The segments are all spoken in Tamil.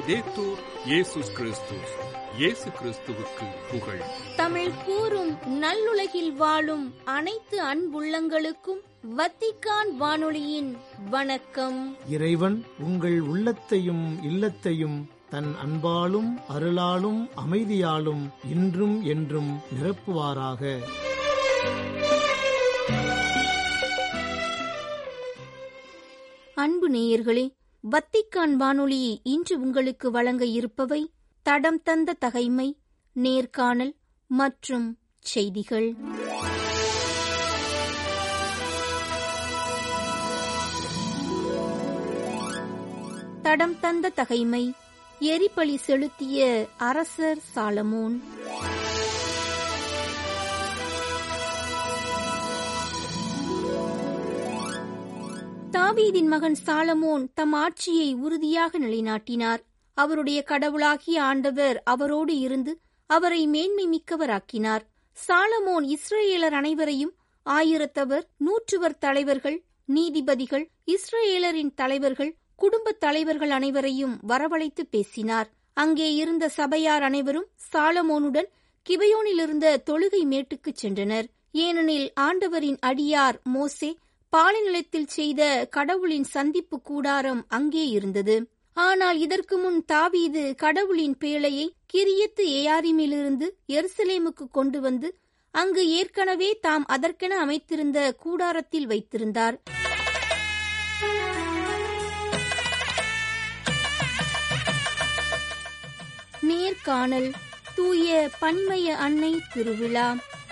லவ்தேத்தூர் இயேசுஸ் கிறிஸ்துஸ் இயேசு கிறிஸ்துவுக்கு புகழ் தமிழ் கூறும் நல்லுலகில் வாழும் அனைத்து அன்புள்ளங்களுக்கும் வத்திக்கான் வானொலியின் வணக்கம் இறைவன் உங்கள் உள்ளத்தையும் இல்லத்தையும் தன் அன்பாலும் அருளாலும் அமைதியாலும் இன்றும் என்றும் நிரப்புவாராக அன்பு நேயர்களே வத்திக்கான் வானொலி இன்று உங்களுக்கு வழங்க இருப்பவை தடம் தந்த தகைமை நேர்காணல் மற்றும் செய்திகள் தடம் தந்த தகைமை எரிபலி செலுத்திய அரசர் சாலமோன் தாவீதின் மகன் சாலமோன் தம் ஆட்சியை உறுதியாக நிலைநாட்டினார் அவருடைய கடவுளாகிய ஆண்டவர் அவரோடு இருந்து அவரை மேன்மை மிக்கவராக்கினார் சாலமோன் இஸ்ரேலர் அனைவரையும் ஆயிரத்தவர் நூற்றுவர் தலைவர்கள் நீதிபதிகள் இஸ்ரேலரின் தலைவர்கள் குடும்பத் தலைவர்கள் அனைவரையும் வரவழைத்து பேசினார் அங்கே இருந்த சபையார் அனைவரும் சாலமோனுடன் கிபையோனிலிருந்த தொழுகை மேட்டுக்குச் சென்றனர் ஏனெனில் ஆண்டவரின் அடியார் மோசே பாலைநிலத்தில் செய்த கடவுளின் சந்திப்பு கூடாரம் அங்கே இருந்தது ஆனால் இதற்கு முன் தாவீது கடவுளின் பேழையை கிரியத்து ஏயாரிமிலிருந்து எருசலேமுக்கு கொண்டு வந்து அங்கு ஏற்கனவே தாம் அதற்கென அமைத்திருந்த கூடாரத்தில் வைத்திருந்தார் நேர்காணல் தூய பன்மய அன்னை திருவிழா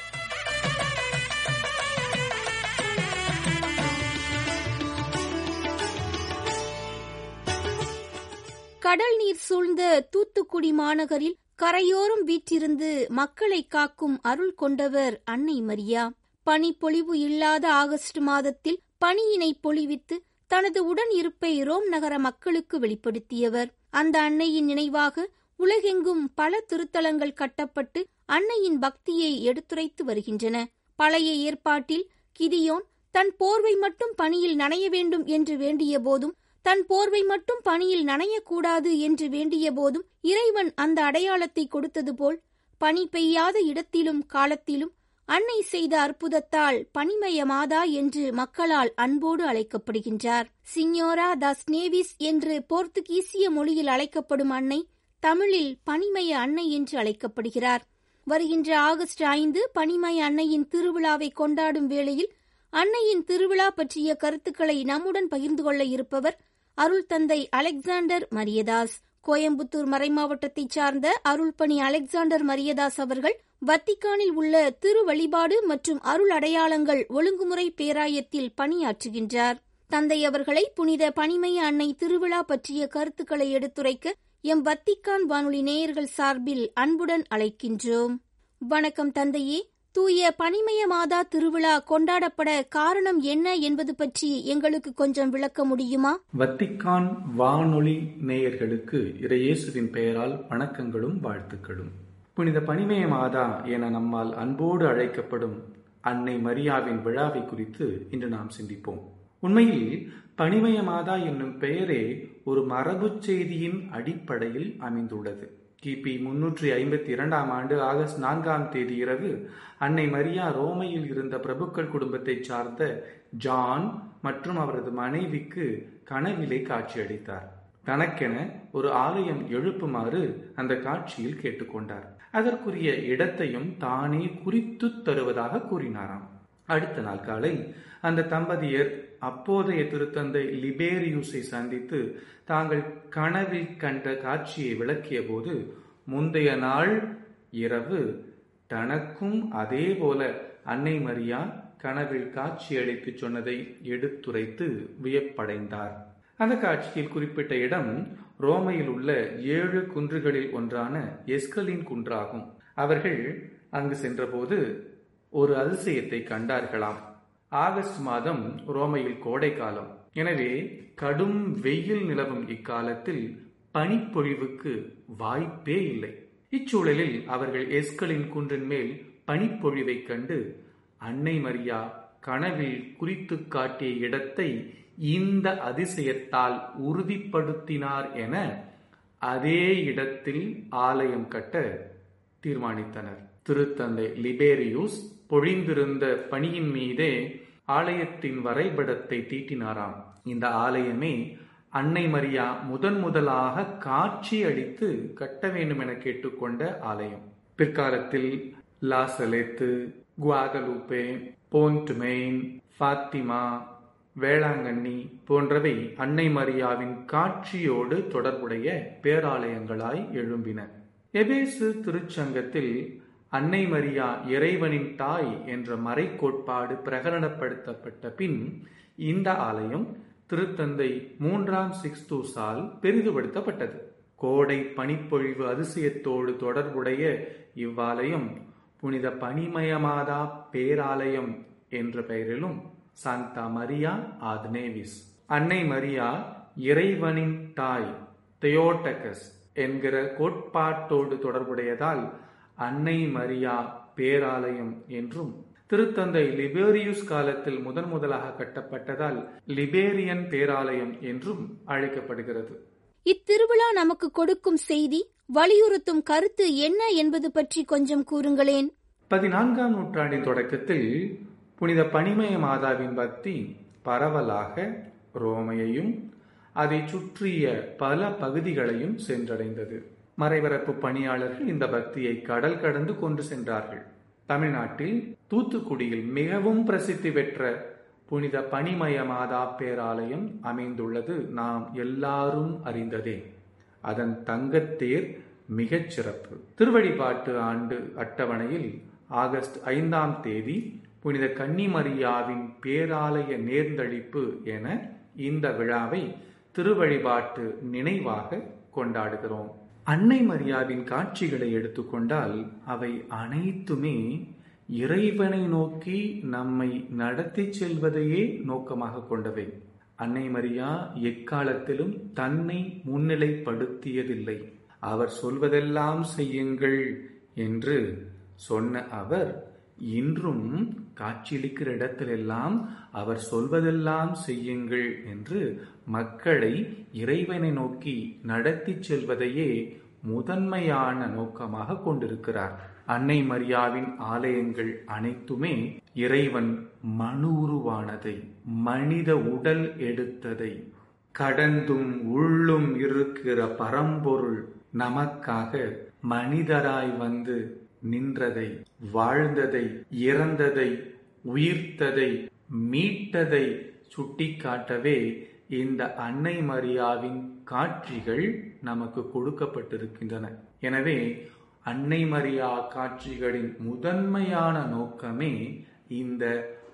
கடல் நீர் சூழ்ந்த தூத்துக்குடி மாநகரில் கரையோரம் வீற்றிருந்து மக்களை காக்கும் அருள் கொண்டவர் அன்னை மரியா பனிப்பொழிவு இல்லாத ஆகஸ்ட் மாதத்தில் பனியினை பொழிவித்து தனது உடன் இருப்பை ரோம் நகர மக்களுக்கு வெளிப்படுத்தியவர் அந்த அன்னையின் நினைவாக உலகெங்கும் பல திருத்தலங்கள் கட்டப்பட்டு அன்னையின் பக்தியை எடுத்துரைத்து வருகின்றன பழைய ஏற்பாட்டில் கிதியோன் தன் போர்வை மட்டும் பணியில் நனைய வேண்டும் என்று வேண்டிய போதும் தன் போர்வை மட்டும் பணியில் நனையக்கூடாது என்று வேண்டிய போதும் இறைவன் அந்த அடையாளத்தை கொடுத்தது போல் பனி பெய்யாத இடத்திலும் காலத்திலும் அன்னை செய்த அற்புதத்தால் பனிமய மாதா என்று மக்களால் அன்போடு அழைக்கப்படுகின்றார் சிக்னோரா தாஸ் நேவிஸ் என்று போர்த்துகீசிய மொழியில் அழைக்கப்படும் அன்னை தமிழில் பனிமய அன்னை என்று அழைக்கப்படுகிறார் வருகின்ற ஆகஸ்ட் ஐந்து பனிமய அன்னையின் திருவிழாவை கொண்டாடும் வேளையில் அன்னையின் திருவிழா பற்றிய கருத்துக்களை நம்முடன் பகிர்ந்து கொள்ள இருப்பவர் அருள் தந்தை அலெக்சாண்டர் மரியதாஸ் கோயம்புத்தூர் மறைமாவட்டத்தைச் சார்ந்த அருள்பணி அலெக்சாண்டர் மரியதாஸ் அவர்கள் வத்திக்கானில் உள்ள திரு வழிபாடு மற்றும் அருள் அடையாளங்கள் ஒழுங்குமுறை பேராயத்தில் பணியாற்றுகின்றார் தந்தை அவர்களை புனித பனிமய அன்னை திருவிழா பற்றிய கருத்துக்களை எடுத்துரைக்க எம் வத்திக்கான் வானொலி நேயர்கள் சார்பில் அன்புடன் அழைக்கின்றோம் வணக்கம் தந்தையே தூய பனிமய மாதா திருவிழா கொண்டாடப்பட காரணம் என்ன என்பது பற்றி எங்களுக்கு கொஞ்சம் விளக்க முடியுமா வத்திக்கான் வானொலி நேயர்களுக்கு இறையேசுவின் பெயரால் வணக்கங்களும் வாழ்த்துக்களும் புனித பனிமய மாதா என நம்மால் அன்போடு அழைக்கப்படும் அன்னை மரியாவின் விழாவை குறித்து இன்று நாம் சிந்திப்போம் உண்மையில் பனிமய மாதா என்னும் பெயரே ஒரு மரபுச் செய்தியின் அடிப்படையில் அமைந்துள்ளது கிபி முன்னூற்றி ஐம்பத்தி இரண்டாம் ஆண்டு ஆகஸ்ட் நான்காம் தேதி இரவு அன்னை மரியா ரோமையில் இருந்த பிரபுக்கள் குடும்பத்தைச் சார்ந்த ஜான் மற்றும் அவரது மனைவிக்கு கனவிலே காட்சியளித்தார் தனக்கென ஒரு ஆலயம் எழுப்புமாறு அந்த காட்சியில் கேட்டுக்கொண்டார் அதற்குரிய இடத்தையும் தானே குறித்து தருவதாக கூறினாராம் அடுத்த நாள் காலை அந்த தம்பதியர் அப்போதைய திருத்தந்தை லிபேரியூஸை சந்தித்து தாங்கள் கனவில் கண்ட காட்சியை விளக்கிய போது முந்தைய நாள் இரவு தனக்கும் அதே போல அன்னை மரியா கனவில் காட்சியளித்து சொன்னதை எடுத்துரைத்து வியப்படைந்தார் அந்த காட்சியில் குறிப்பிட்ட இடம் ரோமையில் உள்ள ஏழு குன்றுகளில் ஒன்றான எஸ்கலின் குன்றாகும் அவர்கள் அங்கு சென்றபோது ஒரு அதிசயத்தை கண்டார்களாம் ஆகஸ்ட் மாதம் ரோமையில் கோடை காலம் எனவே கடும் வெயில் நிலவும் இக்காலத்தில் பனிப்பொழிவுக்கு வாய்ப்பே இல்லை இச்சூழலில் அவர்கள் எஸ்கலின் குன்றின் மேல் பனிப்பொழிவைக் கண்டு அன்னை மரியா கனவில் குறித்து காட்டிய இடத்தை இந்த அதிசயத்தால் உறுதிப்படுத்தினார் என அதே இடத்தில் ஆலயம் கட்ட தீர்மானித்தனர் திருத்தந்தை லிபேரியூஸ் பொழிந்திருந்த பணியின் மீதே ஆலயத்தின் வரைபடத்தை தீட்டினாராம் இந்த ஆலயமே அன்னை மரியா முதன் முதலாக காட்சி அளித்து கட்ட வேண்டும் என கேட்டுக்கொண்ட ஆலயம் பிற்காலத்தில் La Salette Guadalupe Pontmain Fatima Velankanni போன்றவை அன்னை மரியாவின் காட்சியோடு தொடர்புடைய பேராலயங்களாய் எழும்பின எபேசு திருச்சங்கத்தில் அன்னை மரியா இறைவனின் தாய் என்ற மறைக்கோட்பாடு பிரகடனப்படுத்தப்பட்ட பின் இந்த ஆலயம் திருத்தந்தை மூன்றாம் சிக்ஸ்தூஸால் பெரிதுபடுத்தப்பட்டது கோடை பனிப்பொழிவு அதிசயத்தோடு தொடர்புடைய இவ்வாலயம் புனித பனிமயமாதா பேராலயம் என்ற பெயரிலும் சாந்தா மரியா ஆத்னேவிஸ் அன்னை மரியா இறைவனின் தாய் தெயோட்டகஸ் என்கிற கோட்பாட்டோடு தொடர்புடையதால் அன்னை மரியா பேராலயம் என்றும் திருத்தந்தை லிபேரியுஸ் காலத்தில் முதன் முதலாக கட்டப்பட்டதால் லிபேரியன் பேராலயம் என்றும் அழைக்கப்படுகிறது இத்திருவிழா நமக்கு கொடுக்கும் செய்தி வலியுறுத்தும் கருத்து என்ன என்பது பற்றி கொஞ்சம் கூறுங்களேன் பதினான்காம் நூற்றாண்டின் தொடக்கத்தில் புனித பனிமய மாதாவின் பக்தி பரவலாக ரோமையையும் அதை சுற்றிய பல பகுதிகளையும் சென்றடைந்தது மறைபரப்பு பணியாளர்கள் இந்த பக்தியை கடல் கடந்து கொண்டு சென்றார்கள் தமிழ்நாட்டில் தூத்துக்குடியில் மிகவும் பிரசித்தி பெற்ற புனித பனிமய மாதா பேராலயம் அமைந்துள்ளது நாம் எல்லாரும் அறிந்ததே அதன் தங்கத்தேர் மிகச் சிறப்பு திருவழிபாட்டு ஆண்டு அட்டவணையில் ஆகஸ்ட் ஐந்தாம் தேதி புனித கன்னிமரியாவின் பேராலய நேர்ந்தளிப்பு என இந்த விழாவை திருவழிபாட்டு நினைவாக கொண்டாடுகிறோம் அன்னை மரியாவின் காட்சிகளை எடுத்துக்கொண்டால் அவை அனைத்துமே இறைவனை நோக்கி நம்மை நடத்தி செல்வதையே நோக்கமாக கொண்டவை அன்னை மரியா எக்காலத்திலும் தன்னை முன்னிலைப்படுத்தியதில்லை அவர் சொல்வதெல்லாம் செய்யுங்கள் என்று சொன்ன அவர் இன்றும் காட்சியளிக்கிற இடத்திலெல்லாம் அவர் சொல்வதெல்லாம் செய்யுங்கள் என்று மக்களை இறைவனை நோக்கி நடத்தி செல்வதையே முதன்மையான நோக்கமாக கொண்டிருக்கிறார் அன்னை மரியாவின் ஆலயங்கள் அனைத்துமே இறைவன் மனு உருவானதை மனித உடல் எடுத்ததை கடந்தும் உள்ளும் இருக்கிற பரம்பொருள் நமக்காக மனிதராய் வந்து நின்றதை வாழ்ந்ததை இறந்ததை உயிர்த்ததை மீட்டதை சுட்டிக்காட்டவே இந்த அன்னை மரியாவின் காட்சிகள் நமக்கு கொடுக்கப்பட்டிருக்கின்றன எனவே அன்னை மரியா காட்சிகளின் முதன்மையான நோக்கமே இந்த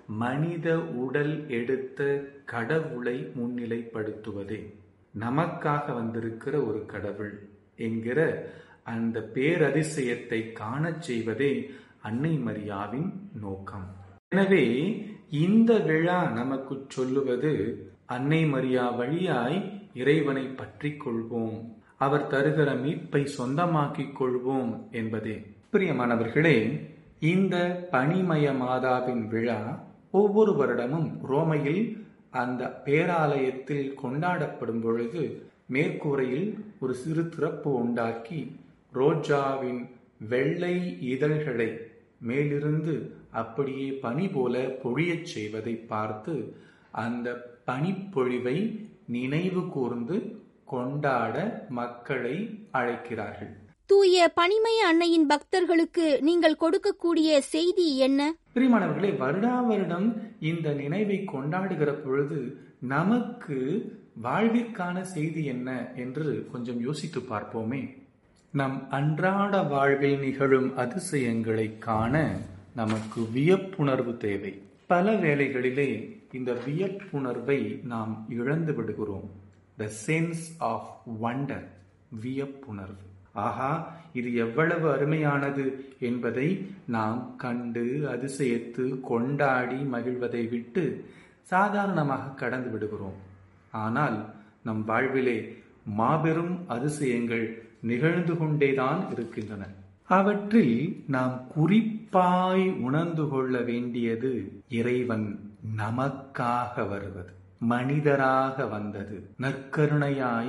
மனித உடல் எடுத்த கடவுளை முன்னிலைப்படுத்துவதே நமக்காக வந்திருக்கிற ஒரு கடவுள் என்கிற அந்த பேரதிசயத்தை காணச் செய்வதே அன்னை மரியாவின் நோக்கம் எனவே இந்த விழா நமக்கு சொல்லுவது அன்னை மரியா வழியாய் இறைவனை பற்றி கொள்வோம் அவர் தருகிற மீட்பை சொந்தமாக்கிக் கொள்வோம் என்பதே பிரியமானவர்களே இந்த பனிமய மாதாவின் விழா ஒவ்வொரு வருடமும் ரோமையில் அந்த பேராலயத்தில் கொண்டாடப்படும் பொழுது மேற்கூரையில் ஒரு சிறு திறப்பு உண்டாக்கி ரோஜாவின் வெள்ளை இதழ்களை மேலிருந்து அப்படியே பனி போல பொழியச் செய்வதை பார்த்து அந்த பனிப்பொழிவை நினைவு கூர்ந்து கொண்டாட மக்களை அழைக்கிறார்கள் தூய பனிமய அன்னையின் பக்தர்களுக்கு நீங்கள் கொடுக்கக்கூடிய செய்தி என்ன பிரியமானவர்களே வருடா வருடம் இந்த நினைவை கொண்டாடுகிற பொழுது நமக்கு வாழ்விற்கான செய்தி என்ன என்று கொஞ்சம் யோசித்து பார்ப்போமே நம் அன்றாட வாழ்வில் நிகழும் அதிசயங்களை காண நமக்கு வியப்புணர்வு தேவை பல வேளைகளிலே இந்த வியப்புணர்வை நாம் இழந்து விடுகிறோம் த சென்ஸ் ஆஃப் வண்டர் வியப்புணர்வு ஆஹா இது எவ்வளவு அருமையானது என்பதை நாம் கண்டு அதிசயத்து கொண்டாடி மகிழ்வதை விட்டு சாதாரணமாக கடந்து விடுகிறோம் ஆனால் நம் வாழ்விலே மாபெரும் அதிசயங்கள் நிகழ்ந்து கொண்டேதான் இருக்கின்றன அவற்றில் நாம் குறிப்பாய் உணர்ந்து கொள்ள வேண்டியது இறைவன் நமக்காக வருவது மனிதராக வந்தது நற்கருணையாய்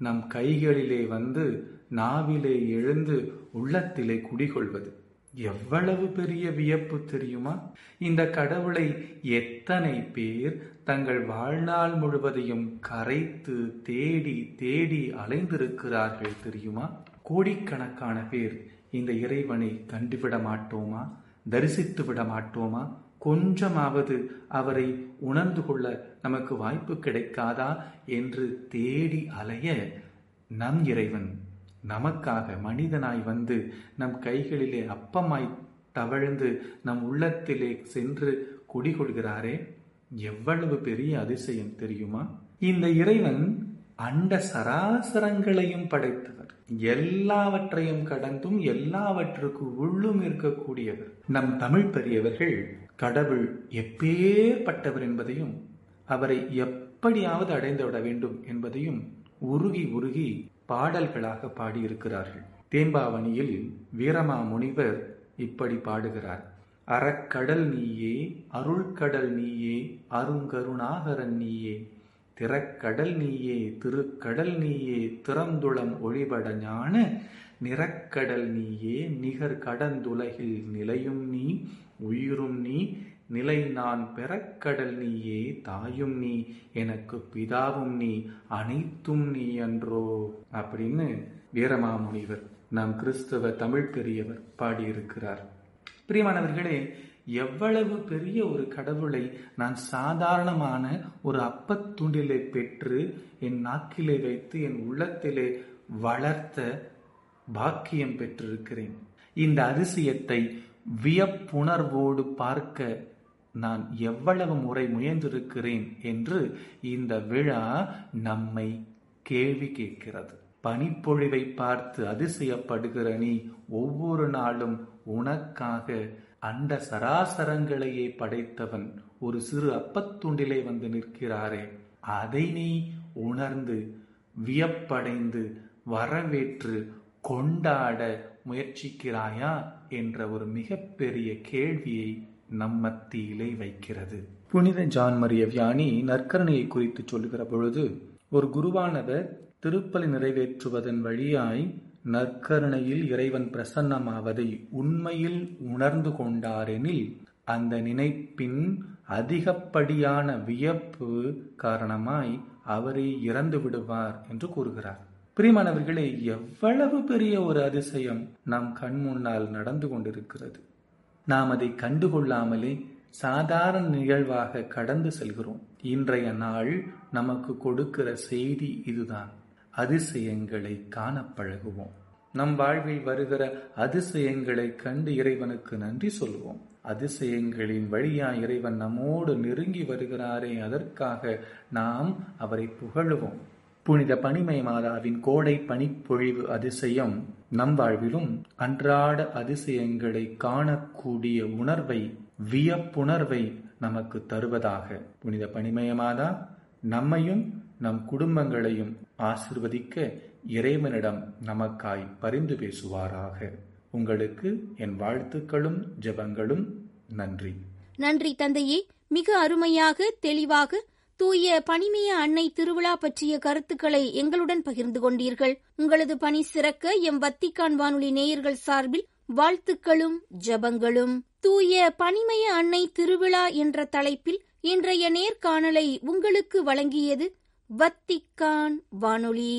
நம் கைகளிலே வந்து நாவிலே எழுந்து உள்ளத்திலே குடிகொள்வது எவ்வளவு பெரிய வியப்பு தெரியுமா இந்த கடவுளை எத்தனை பேர் தங்கள் வாழ்நாள் முழுவதையும் கரைத்து தேடி தேடி அலைந்திருக்கிறார்கள் தெரியுமா கோடிக்கணக்கான பேர் இந்த இறைவனை கண்டுவிட மாட்டோமா தரிசித்து விட மாட்டோமா கொஞ்சமாவது அவரை உணர்ந்து கொள்ள நமக்கு வாய்ப்பு கிடைக்காதா என்று தேடி அலைய நம் இறைவன் நமக்காக மனிதனாய் வந்து நம் கைகளிலே அப்பமாய் தவழ்ந்து நம் உள்ளத்திலே சென்று குடிகொள்கிறாரே எவ்வளவு பெரிய அதிசயம் தெரியுமா இந்த இறைவன் அண்ட சராசரங்களையும் படைத்தவர் எல்லாவற்றையும் கடந்தும் எல்லாவற்றுக்கு உள்ளும் இருக்கக்கூடியவர் நம் தமிழ் பெரியவர்கள் கடவுள் எப்பேற்பட்டவர் என்பதையும் அவரை எப்படியாவது அடைந்து விட வேண்டும் என்பதையும் உருகி உருகி பாடல்களாக பாடியிருக்கிறார்கள் தேம்பாவணியில் வீரமா முனிவர் இப்படி பாடுகிறார் அறக்கடல் நீயே அருள்கடல் நீயே அருங்கருணாகரன் நீயே திறக்கடல் நீயே திருக்கடல் நீயே திறந்துளம் ஒளிபட ஞான நிறக்கடல் நீயே நிகர் கடந்துலகில் நிலையும் நீ உயிரும் நீ நிலை நான் பெறக்கடல் நீயே தாயும் நீ எனக்கு பிதாவும் நீ அனைத்தும் நீ என்றோ அப்படின்னு வீரமாமுனிவர் நாம் கிறிஸ்தவ தமிழ் பெரியவர் பாடியிருக்கிறார் பிரியமானவர்களே எவ்வளவு பெரிய ஒரு கடவுளை நான் சாதாரணமான ஒரு அப்பத்துண்டிலே பெற்று என் நாக்கிலே வைத்து என் உள்ளத்திலே வளர்த்த பாக்கியம் பெற்றிருக்கிறேன் இந்த அதிசயத்தை வியப்புணர்வோடு பார்க்க நான் எவ்வளவு முறை முயன்றிருக்கிறேன் என்று இந்த விழா நம்மை கேள்வி கேட்கிறது பனிப்பொழிவை பார்த்து அதிசயப்படுகிற நீ ஒவ்வொரு நாளும் உனக்காக அண்ட சராசரங்களையே படைத்தவன் ஒரு சிறு அப்பத்துண்டிலே வந்து நிற்கிறாரே அதை நீ உணர்ந்து வியப்படைந்து வரவேற்று கொண்டாட முயற்சிக்கிறாயா என்ற ஒரு மிகப்பெரிய கேள்வியை நம் மத்தியிலே வைக்கிறது புனித ஜான் மரிய வியானி நற்கரணையை குறித்து சொல்லுகிற பொழுது ஒரு குருவானவர் திருப்பலி நிறைவேற்றுவதன் வழியாய் நற்கருணையில் இறைவன் பிரசன்னமாவதை உண்மையில் உணர்ந்து கொண்டாரெனில் அந்த நினைப்பின் அதிகப்படியான வியப்பு காரணமாய் அவரே இறந்து விடுவார் என்று கூறுகிறார் பிரியமானவர்களே எவ்வளவு பெரிய ஒரு அதிசயம் நம் கண் முன்னால் நடந்து கொண்டிருக்கிறது நாம் அதை கண்டுகொள்ளாமலே சாதாரண நிகழ்வாக கடந்து செல்கிறோம் இன்றைய நாள் நமக்கு கொடுக்கிற செய்தி இதுதான் அதிசயங்களை காண பழகுவோம் நம் வாழ்வில் வருகிற அதிசயங்களை கண்டு இறைவனுக்கு நன்றி சொல்வோம் அதிசயங்களின் வழியா இறைவன் நம்மோடு நெருங்கி வருகிறாரே அதற்காக நாம் அவரை புகழுவோம் புனித பனிமை மாதாவின் கோடை பனிப்பொழிவு அதிசயம் நம் வாழ்விலும் அன்றாட அதிசயங்களை காணக்கூடிய உணர்வை வியப்புணர்வை நமக்கு தருவதாக புனித பனிமய மாதா நம்மையும் நம் குடும்பங்களையும் ஆசிர்வதிக்க இறைவனிடம் நமக்காய் பரிந்து பேசுவாராக உங்களுக்கு என் வாழ்த்துக்களும் ஜெபங்களும் நன்றி நன்றி தந்தையே மிக அருமையாக தெளிவாக தூய பனிமய அன்னை திருவிழா பற்றிய கருத்துக்களை எங்களுடன் பகிர்ந்து கொண்டீர்கள் உங்களது பணி சிறக்க எம் வத்திக்கான் வானொலி நேயர்கள் சார்பில் வாழ்த்துக்களும் ஜபங்களும் தூய பனிமய அன்னை திருவிழா என்ற தலைப்பில் இன்றைய நேர்காணலை உங்களுக்கு வழங்கியது வத்திக்கான் வானொலி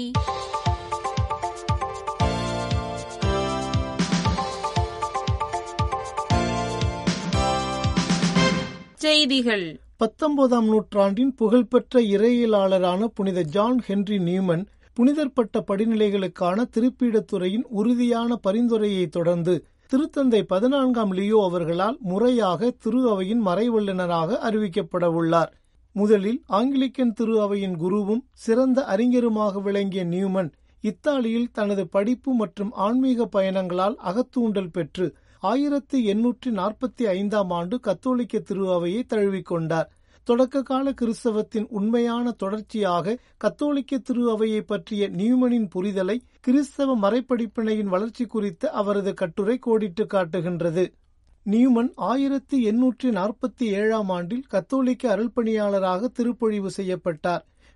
செய்திகள் பத்தொன்பதாம் நூற்றாண்டின் புகழ்பெற்ற இறையியலாளரான புனித ஜான் ஹென்றி நியூமன் புனிதர் பட்ட படிநிலைகளுக்கான திருப்பீடத்துறையின் உறுதியான பரிந்துரையை தொடர்ந்து திருத்தந்தை பதினான்காம் லியோ அவர்களால் முறையாக திரு அவையின் மறைவல்லுநராக அறிவிக்கப்பட உள்ளார் முதலில் ஆங்கிலிக்கன் திரு அவையின் குருவும் சிறந்த அறிஞருமாக விளங்கிய நியூமன் இத்தாலியில் தனது படிப்பு மற்றும் ஆன்மீக பயணங்களால் அகத்தூண்டல் பெற்று ஆயிரத்தி எண்ணூற்றி நாற்பத்தி ஐந்தாம் ஆண்டு கத்தோலிக்க திரு அவையை தழுவிக்கொண்டார் தொடக்க கால கிறிஸ்தவத்தின் உண்மையான தொடர்ச்சியாக கத்தோலிக்க திரு அவையை பற்றிய நியூமனின் புரிதலை கிறிஸ்தவ மறைப்படிப்பினையின் வளர்ச்சி குறித்த அவரது கட்டுரை கோடிட்டு காட்டுகின்றது நியூமன் ஆயிரத்தி எண்ணூற்றி நாற்பத்தி ஏழாம் ஆண்டில் கத்தோலிக்க அருள்பணியாளராக திருப்பொழிவு செய்யப்பட்டார்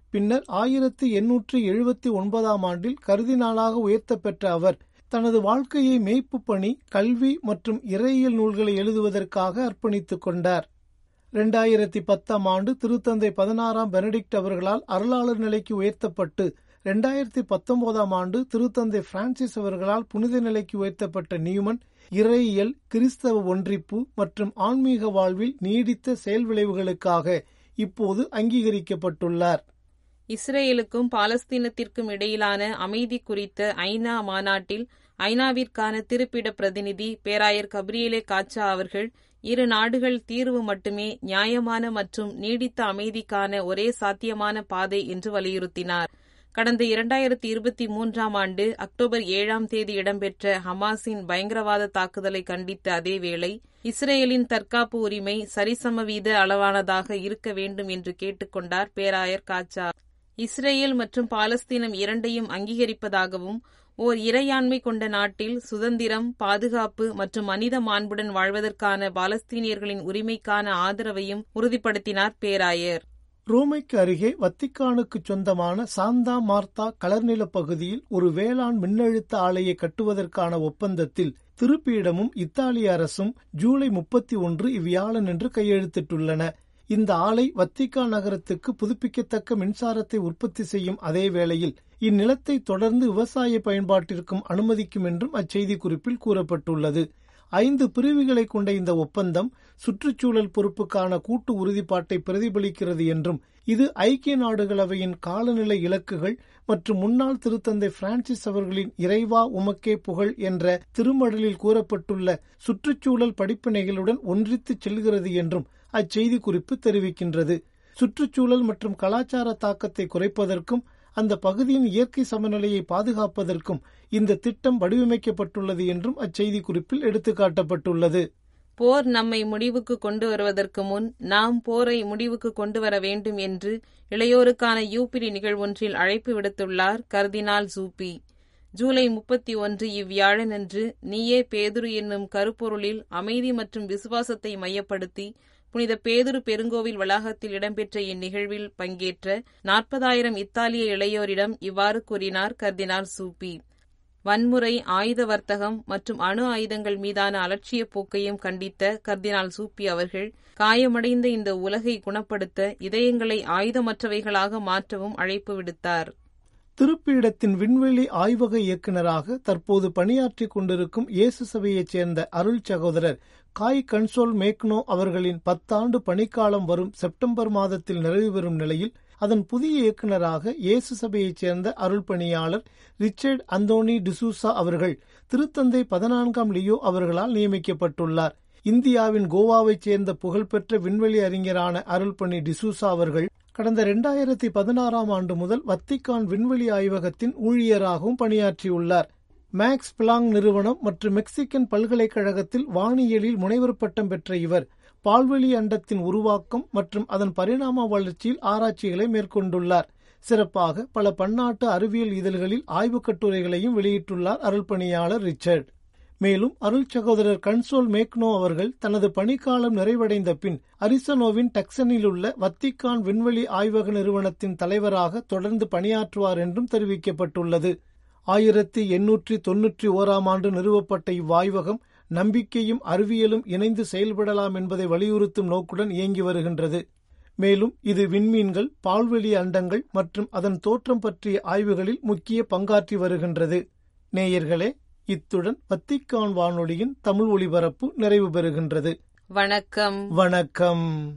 பின்னர் ஆயிரத்தி எண்ணூற்றி எழுபத்தி ஒன்பதாம் ஆண்டில் கருதினாளாக உயர்த்த பெற்ற அவர் தனது வாழ்க்கையை மெய்ப்பு பணி கல்வி மற்றும் இறையியல் நூல்களை எழுதுவதற்காக அர்ப்பணித்துக் கொண்டார் இரண்டாயிரத்தி பத்தாம் ஆண்டு திருத்தந்தை பதினாறாம் பெனடிக்ட் அவர்களால் அருளாளர் நிலைக்கு உயர்த்தப்பட்டு இரண்டாயிரத்தி பத்தொன்பதாம் ஆண்டு திருத்தந்தை பிரான்சிஸ் அவர்களால் புனித நிலைக்கு உயர்த்தப்பட்ட நியூமன் இறையியல் கிறிஸ்தவ ஒன்றிப்பு மற்றும் ஆன்மீக வாழ்வில் நீடித்த செயல் விளைவுகளுக்காக இப்போது அங்கீகரிக்கப்பட்டுள்ளார் இஸ்ரேலுக்கும் பாலஸ்தீனத்திற்கும் இடையிலான அமைதி குறித்த ஐநா மாநாட்டில் ஐநாவிற்கான திருப்பிட பிரதிநிதி பேராயர் கப்ரியேலே காச்சா அவர்கள் இரு நாடுகள் தீர்வு மட்டுமே நியாயமான மற்றும் நீடித்த அமைதிக்கான ஒரே சாத்தியமான பாதை என்று வலியுறுத்தினார் கடந்த இரண்டாயிரத்தி இருபத்தி மூன்றாம் ஆண்டு அக்டோபர் ஏழாம் தேதி இடம்பெற்ற ஹமாஸின் பயங்கரவாத தாக்குதலை கண்டித்த அதேவேளை இஸ்ரேலின் தற்காப்பு உரிமை சரிசமவீத அளவானதாக இருக்க வேண்டும் என்று கேட்டுக்கொண்டார் பேராயர் காச்சா இஸ்ரேல் மற்றும் பாலஸ்தீனம் இரண்டையும் அங்கீகரிப்பதாகவும் ஓர் இறையாண்மை கொண்ட நாட்டில் சுதந்திரம் பாதுகாப்பு மற்றும் மனித மாண்புடன் வாழ்வதற்கான பாலஸ்தீனியர்களின் உரிமைக்கான ஆதரவையும் உறுதிப்படுத்தினார் பேராயர் ரோமைக்கு அருகே வத்திக்கானுக்கு சொந்தமான சாந்தா மார்த்தா கலர்நில பகுதியில் ஒரு வேளாண் மின்னழுத்த ஆலையை கட்டுவதற்கான ஒப்பந்தத்தில் திருப்பியிடமும் இத்தாலிய அரசும் ஜூலை முப்பத்தி ஒன்று இவ்வியாழனன்று கையெழுத்திட்டுள்ளன இந்த ஆலை வத்திகா நகரத்துக்கு புதுப்பிக்கத்தக்க மின்சாரத்தை உற்பத்தி செய்யும் அதே வேளையில் இந்நிலத்தை தொடர்ந்து விவசாய பயன்பாட்டிற்கும் அனுமதிக்கும் என்றும் அச்செய்தி குறிப்பில் கூறப்பட்டுள்ளது ஐந்து பிரிவுகளை கொண்ட இந்த ஒப்பந்தம் சுற்றுச்சூழல் பொறுப்புக்கான கூட்டு உறுதிப்பாட்டை பிரதிபலிக்கிறது என்றும் இது ஐக்கிய நாடுகளவையின் காலநிலை இலக்குகள் மற்றும் முன்னாள் திருத்தந்தை பிரான்சிஸ் அவர்களின் இறைவா உமக்கே புகழ் என்ற திருமடலில் கூறப்பட்டுள்ள சுற்றுச்சூழல் படிப்பினைகளுடன் ஒன்றித்து செல்கிறது என்றும் அச்செய்தி குறிப்பு தெரிவிக்கின்றது சுற்றுச்சூழல் மற்றும் கலாச்சார தாக்கத்தை குறைப்பதற்கும் அந்த பகுதியின் இயற்கை சமநிலையை பாதுகாப்பதற்கும் இந்த திட்டம் வடிவமைக்கப்பட்டுள்ளது என்றும் அச்செய்தி குறிப்பில் எடுத்துக்காட்டப்பட்டுள்ளது போர் நம்மை முடிவுக்கு கொண்டு வருவதற்கு முன் நாம் போரை முடிவுக்கு கொண்டு வர வேண்டும் என்று இளையோருக்கான யூபிரி நிகழ்வொன்றில் அழைப்பு விடுத்துள்ளார் கர்தினால் ஜூப்பி ஜூலை முப்பத்தி ஒன்று இவ்வியாழனன்று நீயே பேதுரு என்னும் கருப்பொருளில் அமைதி மற்றும் விசுவாசத்தை மையப்படுத்தி புனித பேதுரு பெருங்கோவில் வளாகத்தில் இடம்பெற்ற இந்நிகழ்வில் பங்கேற்ற நாற்பதாயிரம் இத்தாலிய இளையோரிடம் இவ்வாறு கூறினார் கர்தினால் சூப்பி வன்முறை ஆயுத வர்த்தகம் மற்றும் அணு ஆயுதங்கள் மீதான அலட்சிய போக்கையும் கண்டித்த கர்தினால் சூப்பி அவர்கள் காயமடைந்த இந்த உலகை குணப்படுத்த இதயங்களை ஆயுதமற்றவைகளாக மாற்றவும் அழைப்பு விடுத்தார் திருப்பீடத்தின் விண்வெளி ஆய்வக இயக்குநராக தற்போது பணியாற்றிக் கொண்டிருக்கும் இயேசு சபையைச் சேர்ந்த அருள் சகோதரர் காய் கன்சோல் மேக்னோ அவர்களின் பத்தாண்டு பணிக்காலம் வரும் செப்டம்பர் மாதத்தில் நிறைவு பெறும் நிலையில் அதன் புதிய இயக்குநராக இயேசு சபையைச் சேர்ந்த அருள் பணியாளர் ரிச்சர்ட் அந்தோனி டிசூசா அவர்கள் திருத்தந்தை பதினான்காம் லியோ அவர்களால் நியமிக்கப்பட்டுள்ளார் இந்தியாவின் கோவாவைச் சேர்ந்த புகழ்பெற்ற விண்வெளி அறிஞரான அருள்பணி டிசூசா அவர்கள் கடந்த இரண்டாயிரத்தி பதினாறாம் ஆண்டு முதல் வத்திக்கான் விண்வெளி ஆய்வகத்தின் ஊழியராகவும் பணியாற்றியுள்ளார் மேக்ஸ் பிளாங் நிறுவனம் மற்றும் மெக்சிகன் பல்கலைக்கழகத்தில் வானியலில் முனைவர் பட்டம் பெற்ற இவர் பால்வெளி அண்டத்தின் உருவாக்கம் மற்றும் அதன் பரிணாம வளர்ச்சியில் ஆராய்ச்சிகளை மேற்கொண்டுள்ளார் சிறப்பாக பல பன்னாட்டு அறிவியல் இதழ்களில் ஆய்வுக் கட்டுரைகளையும் வெளியிட்டுள்ளார் அருள்பணியாளர் ரிச்சர்ட் மேலும் அருள் சகோதரர் கன்சோல் மேக்னோ அவர்கள் தனது பணிக்காலம் நிறைவடைந்த பின் அரிசனோவின் டக்சனில் உள்ள வத்திக்கான் விண்வெளி ஆய்வக நிறுவனத்தின் தலைவராக தொடர்ந்து பணியாற்றுவார் என்றும் தெரிவிக்கப்பட்டுள்ளது ஆயிரத்தி எண்ணூற்றி தொன்னூற்றி ஓராம் ஆண்டு நிறுவப்பட்ட இவ்வாய்வகம் நம்பிக்கையும் அறிவியலும் இணைந்து செயல்படலாம் என்பதை வலியுறுத்தும் நோக்குடன் இயங்கி வருகின்றது மேலும் இது விண்மீன்கள் பால்வெளி அண்டங்கள் மற்றும் அதன் தோற்றம் பற்றிய ஆய்வுகளில் முக்கிய பங்காற்றி வருகின்றது நேயர்களே இத்துடன் வத்திக்கான் வானொலியின் தமிழ் ஒலிபரப்பு நிறைவு பெறுகின்றது வணக்கம் வணக்கம்